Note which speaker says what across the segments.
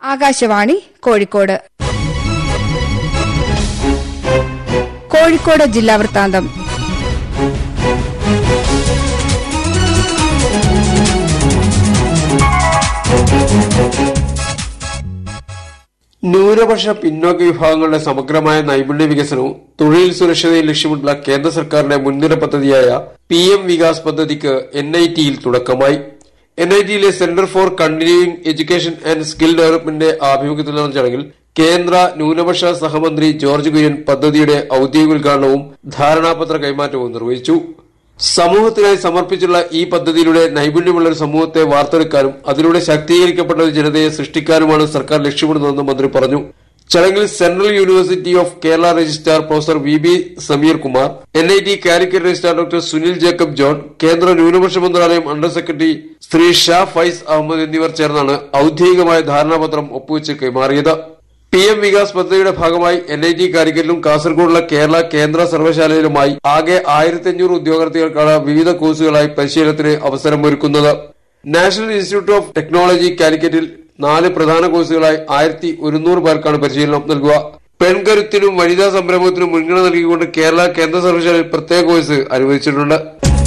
Speaker 1: ആകാശവാണി കോഴിക്കോട് കോഴിക്കോട് ജില്ലാ വൃത്താന്തം
Speaker 2: ന്യൂനപക്ഷ പിന്നോക്ക വിഭാഗങ്ങളുടെ സമഗ്രമായ നൈപുണ്യ വികസനവും തൊഴിൽ സുരക്ഷതയും ലക്ഷ്യമിട്ടുള്ള കേന്ദ്ര സർക്കാരിന്റെ മുൻനിര പദ്ധതിയായ പി എം വികാസ് പദ്ധതിക്ക് എൻ ഐ ടിയിൽ തുടക്കമായി എൻ ഐ ടിയിലെ centre for continuing education and skill ഡെവലപ്മെന്റിന്റെ ആഭിമുഖ്യത്തിൽ നടന്ന ചടങ്ങിൽ കേന്ദ്ര ന്യൂനപക്ഷ സഹമന്ത്രി ജോർജ് കുര്യൻ പദ്ധതിയുടെ ഔദ്യോഗിക ഉദ്ഘാടനവും ധാരണാപത്ര കൈമാറ്റവും നിർവഹിച്ചു സമൂഹത്തിനായി സമർപ്പിച്ചുള്ള ഈ പദ്ധതിയിലൂടെ നൈപുണ്യമുള്ള ഒരു സമൂഹത്തെ വാർത്തെടുക്കാനും അതിലൂടെ ശാക്തീകരിക്കപ്പെട്ട ഒരു ജനതയെ സൃഷ്ടിക്കാനുമാണ് സർക്കാർ ലക്ഷ്യമിടുന്നതെന്ന് മന്ത്രി പറഞ്ഞു ചടങ്ങിൽ central university of Kerala registrar professor V B Sameer Kumar N I T Calicut registrar doctor Sunil Jacob John കേന്ദ്ര ന്യൂനപക്ഷ മന്ത്രാലയം അണ്ടർ സെക്രട്ടറി ശ്രീ ഷാ ഫൈസ് അഹമ്മദ് എന്നിവർ ചേർന്നാണ് ഔദ്യോഗികമായ ധാരണാപത്രം ഒപ്പുവെച്ച് കൈമാറിയത് പി എം വികാസ് പദ്ധതിയുടെ ഭാഗമായി എൻ ഐ ടി കാലിക്കറ്റിലും കാസർഗോഡുള്ള കേരള കേന്ദ്ര സർവകലാശാലയിലുമായി ആകെ ആയിരത്തി അഞ്ഞൂറ് ഉദ്യോഗാർത്ഥികൾക്കാണ് വിവിധ കോഴ്സുകളായി പരിശീലനത്തിന് അവസരമൊരുക്കുന്നത് നാഷണൽ ഇൻസ്റ്റിറ്റ്യൂട്ട് ഓഫ് ടെക്നോളജി കാലിക്കറ്റിൽ നാല് പ്രധാന കോഴ്സുകളായി ആയിരത്തി ഒരുന്നൂറ് പേർക്കാണ് പരിശീലനം നൽകുക പെൺകരുത്തിനും വനിതാ സംരംഭത്തിനും മുൻഗണന നൽകിക്കൊണ്ട് കേരള കേന്ദ്ര സർവകലാശാലയിൽ പ്രത്യേക കോഴ്സ് അനുവദിച്ചിട്ടുണ്ട്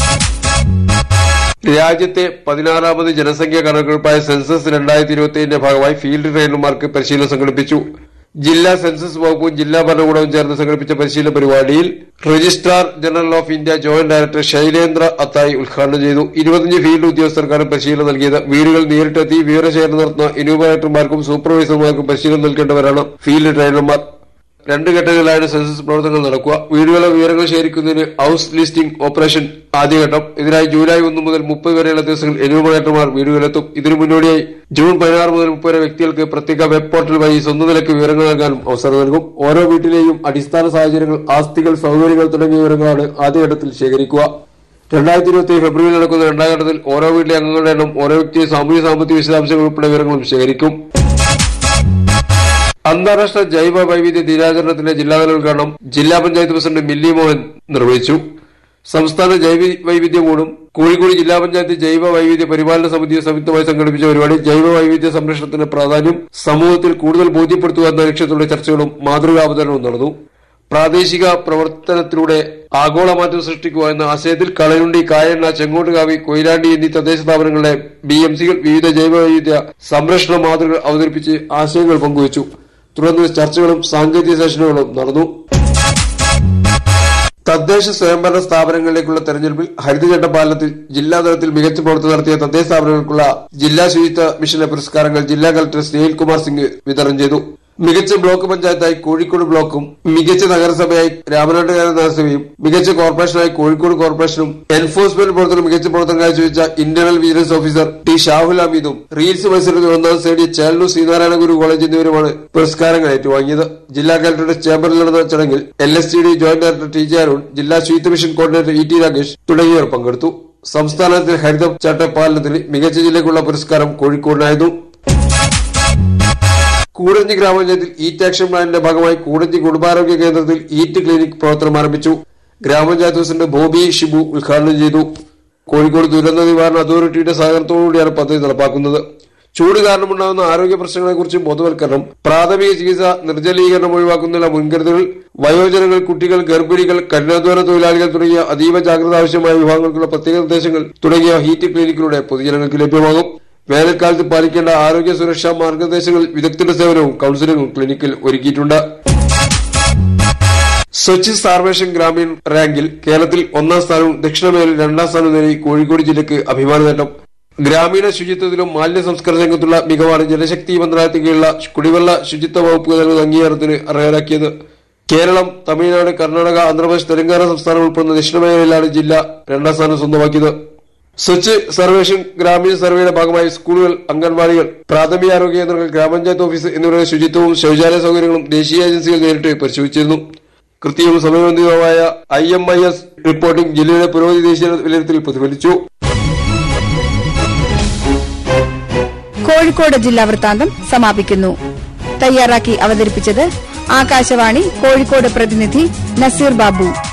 Speaker 2: രാജ്യത്തെ പതിനാറാമത് ജനസംഖ്യാ കണക്കെടുപ്പായ സെൻസസ് രണ്ടായിരത്തി ഇരുപത്തിയേഴിന്റെ ഭാഗമായി ഫീൽഡ് ട്രെയിനർമാർക്ക് പരിശീലനം സംഘടിപ്പിച്ചു ജില്ലാ സെൻസസ് വകുപ്പും ജില്ലാ ഭരണകൂടവും ചേർന്ന് സംഘടിപ്പിച്ച പരിശീലന പരിപാടിയിൽ registrar general of India joint director Shailendra Athai ഉദ്ഘാടനം ചെയ്തു ഇരുപത്തിയഞ്ച് ഫീൽഡ് ഉദ്യോഗസ്ഥർക്കാണ് പരിശീലനം നൽകിയത് വീടുകൾ നേരിട്ടെത്തി വിവരശേഖരണം നടത്തുന്ന എന്യൂമറേറ്റർമാർക്കും സൂപ്പർവൈസർമാർക്കും പരിശീലനം നൽകേണ്ടവരാണ് ഫീൽഡ് ട്രെയിനർമാർ രണ്ട് ഘട്ടങ്ങളിലാണ് സെൻസസ് പ്രവർത്തനങ്ങൾ നടക്കുക വീടുകളെ വിവരങ്ങൾ ശേഖരിക്കുന്നതിന് ഹൌസ് ലിസ്റ്റിംഗ് ഓപ്പറേഷൻ ആദ്യഘട്ടം ഇതിനായി ജൂലൈ ഒന്ന് മുതൽ മുപ്പത് വരെയുള്ള ദിവസങ്ങളിൽ എന്യൂമറേറ്റർമാർ വീടുകളിലെത്തും ഇതിനു മുന്നോടിയായി ജൂൺ പതിനാറ് മുതൽ മുപ്പത് വരെ വ്യക്തികൾക്ക് പ്രത്യേക വെബ് പോർട്ടൽ വഴി സ്വന്തം നിലയ്ക്ക് വിവരങ്ങൾ നൽകാനും അവസരം നൽകും ഓരോ വീട്ടിലെയും അടിസ്ഥാന സാഹചര്യങ്ങൾ ആസ്തികൾ സൗകര്യങ്ങൾ തുടങ്ങിയ വിവരങ്ങളാണ് ആദ്യഘട്ടത്തിൽ ശേഖരിക്കുക രണ്ടായിരത്തി ഇരുപത്തി ഫെബ്രുവരിയിൽ നടക്കുന്ന രണ്ടാം ഘട്ടത്തിൽ ഓരോ വീട്ടിലെ അംഗങ്ങളുടെ എണ്ണം ഓരോ വ്യക്തിയെ സാമൂഹ്യ സാമ്പത്തിക വിശദാംശങ്ങൾ ഉൾപ്പെടെ വിവരങ്ങളും ശേഖരിക്കും അന്താരാഷ്ട്ര ജൈവ വൈവിധ്യ ദിനാചരണത്തിന്റെ ജില്ലാതല ഉദ്ഘാടനം ജില്ലാ പഞ്ചായത്ത് പ്രസിഡന്റ് മില്ലി മോഹൻ നിർവഹിച്ചു സംസ്ഥാന ജൈവ വൈവിധ്യ ബോർഡും കോഴിക്കോട് ജില്ലാ പഞ്ചായത്ത് ജൈവ വൈവിധ്യ പരിപാലന സമിതിയും സംയുക്തമായി സംഘടിപ്പിച്ച പരിപാടി ജൈവ വൈവിധ്യ സംരക്ഷണത്തിന്റെ പ്രാധാന്യം സമൂഹത്തിൽ കൂടുതൽ ബോധ്യപ്പെടുത്തുക എന്ന ലക്ഷ്യത്തോടെ ചർച്ചകളും മാതൃകാ അവതരണവും നടന്നു പ്രാദേശിക പ്രവർത്തനത്തിലൂടെ ആഗോള മാറ്റം സൃഷ്ടിക്കുക എന്ന ആശയത്തിൽ കളയുണ്ടി കായണ്ണ ചെങ്ങോട്ടുകാവി കൊയിലാണ്ടി എന്നീ തദ്ദേശ സ്ഥാപനങ്ങളുടെ ബി എം സികൾ വിവിധ ജൈവ വൈവിധ്യ സംരക്ഷണ മാതൃകകൾ അവതരിപ്പിച്ച് ആശയങ്ങൾ പങ്കുവച്ചു തുടർന്ന് ചർച്ചകളും സാങ്കേതിക സെഷനുകളും നടന്നു തദ്ദേശ സ്വയംഭരണ സ്ഥാപനങ്ങളിലേക്കുള്ള തെരഞ്ഞെടുപ്പിൽ ഹരിതചട്ട പാലനത്തിൽ ജില്ലാതലത്തിൽ മികച്ച പ്രവർത്തനം നടത്തിയ തദ്ദേശ സ്ഥാപനങ്ങൾക്കുള്ള ജില്ലാ ശുചിത്വ മിഷന്റെ പുരസ്കാരങ്ങൾ ജില്ലാ കളക്ടർ സ്നേഹിൽ കുമാർ സിംഗ് വിതരണം ചെയ്തു മികച്ച ബ്ലോക്ക് പഞ്ചായത്തായി കോഴിക്കോട് ബ്ലോക്കും മികച്ച നഗരസഭയായി രാമനാട്ടുകാര നഗരസഭയും മികച്ച കോർപ്പറേഷനായി കോഴിക്കോട് കോർപ്പറേഷനും എൻഫോഴ്സ്മെന്റ് പ്രവർത്തനം മികച്ച പ്രവർത്തനം കാഴ്ചവെച്ച internal vigilance officer T Shahul ഹമീദും റീൽസ് മത്സരത്തിൽ ഒന്നാം നേടിയ ചേലൂർ ശ്രീനാരായണ ഗുരു കോളേജ് എന്നിവരുമാണ് പുരസ്കാരങ്ങൾ ഏറ്റുവാങ്ങിയത് ജില്ലാ കളക്ടറുടെ ചേംബറിൽ നടന്ന ചടങ്ങിൽ L S T D joint director T J Arun ജില്ലാ ശുചിത്വ mission coordinator E T Rakesh തുടങ്ങിയവർ പങ്കെടുത്തു സംസ്ഥാനത്തിൽ ഹരിത ചട്ട പാലനത്തിന് മികച്ച ജില്ലയ്ക്കുള്ള പുരസ്കാരം കോഴിക്കോടിനായിരുന്നു കൂടഞ്ഞി ഗ്രാമപഞ്ചായത്തിൽ ഈറ്റ് ആക്ഷൻ പ്ലാനിന്റെ ഭാഗമായി കൂടഞ്ഞി കുടുംബാരോഗ്യ കേന്ദ്രത്തിൽ ഈറ്റ് ക്ലിനിക് പ്രവർത്തനം ആരംഭിച്ചു ഗ്രാമപഞ്ചായത്ത് പ്രസിഡന്റ് ബോബി ഷിബു ഉദ്ഘാടനം ചെയ്തു കോഴിക്കോട് ദുരന്ത നിവാരണ അതോറിറ്റിയുടെ സഹകരണത്തോടുകൂടിയാണ് പദ്ധതി നടപ്പാക്കുന്നത് ചൂട് കാരണമുണ്ടാകുന്ന ആരോഗ്യ പ്രശ്നങ്ങളെക്കുറിച്ച് ബോധവൽക്കരണം പ്രാഥമിക ചികിത്സ നിർജ്ജലീകരണം ഒഴിവാക്കുന്നതിനുള്ള മുൻകരുതലുകൾ വയോജനങ്ങൾ കുട്ടികൾ ഗർഭിണികൾ കഠിനാധ്വാന തൊഴിലാളികൾ തുടങ്ങിയ അതീവ ജാഗ്രത ആവശ്യമായ വിഭാഗങ്ങൾക്കുള്ള പ്രത്യേക നിർദ്ദേശങ്ങൾ തുടങ്ങിയ ഹീറ്റ് ക്ലിനിക്കിലൂടെ പൊതുജനങ്ങൾക്ക് ലഭ്യമാകും വേനൽക്കാലത്ത് പാലിക്കേണ്ട ആരോഗ്യ സുരക്ഷാ മാർഗനിർദ്ദേശങ്ങൾ വിദഗ്ധരുടെ സേവനവും കൌൺസിലിംഗും ക്ലിനിക്കിൽ ഒരുക്കിയിട്ടുണ്ട് സ്വച്ഛ് സാർവേഷൻ ഗ്രാമീൺ റാങ്കിൽ കേരളത്തിൽ ഒന്നാം സ്ഥാനവും ദക്ഷിണമേഖലയിൽ രണ്ടാം സ്ഥാനവും നേടി കോഴിക്കോട് ജില്ലയ്ക്ക് അഭിമാന നേട്ടം ഗ്രാമീണ ശുചിത്വത്തിലും മാലിന്യ സംസ്കരണ രംഗത്തുള്ള മികവാണ് ജലശക്തി മന്ത്രാലയത്തിൽ കീഴിലുള്ള കുടിവെള്ള ശുചിത്വ വകുപ്പ് നൽകുന്ന അംഗീകാരത്തിന് അർഹരാക്കിയത് കേരളം തമിഴ്നാട് കർണാടക ആന്ധ്രാപ്രദേശ് തെലങ്കാന സംസ്ഥാനം ഉൾപ്പെടുന്ന ദക്ഷിണമേഖലയിലാണ് ജില്ല രണ്ടാം സ്ഥാനം സ്വന്തമാക്കിയത് സ്വച്ഛ് സർവേഷൻ ഗ്രാമീണ സർവേയുടെ ഭാഗമായി സ്കൂളുകൾ അംഗൻവാടികൾ പ്രാഥമികാരോഗ്യ കേന്ദ്രങ്ങൾ ഗ്രാമപഞ്ചായത്ത് ഓഫീസ് എന്നിവരുടെ ശുചിത്വവും ശൌചാലയ സൗകര്യങ്ങളും ദേശീയ ഏജൻസികൾ നേരിട്ട് പരിശോധിച്ചിരുന്നു കൃത്യവും സമയബന്ധിതവുമായ I M I S reporting ജില്ലയുടെ പുരോഗതി ദേശീയ വിലയിരുത്തൽ പ്രതിഫലിച്ചു
Speaker 1: കോഴിക്കോട് ജില്ലാ വൃത്താന്തം സമാപിക്കുന്നു തയ്യാറാക്കി അവതരിപ്പിച്ചത് ആകാശവാണി കോഴിക്കോട് പ്രതിനിധി നസീർ ബാബു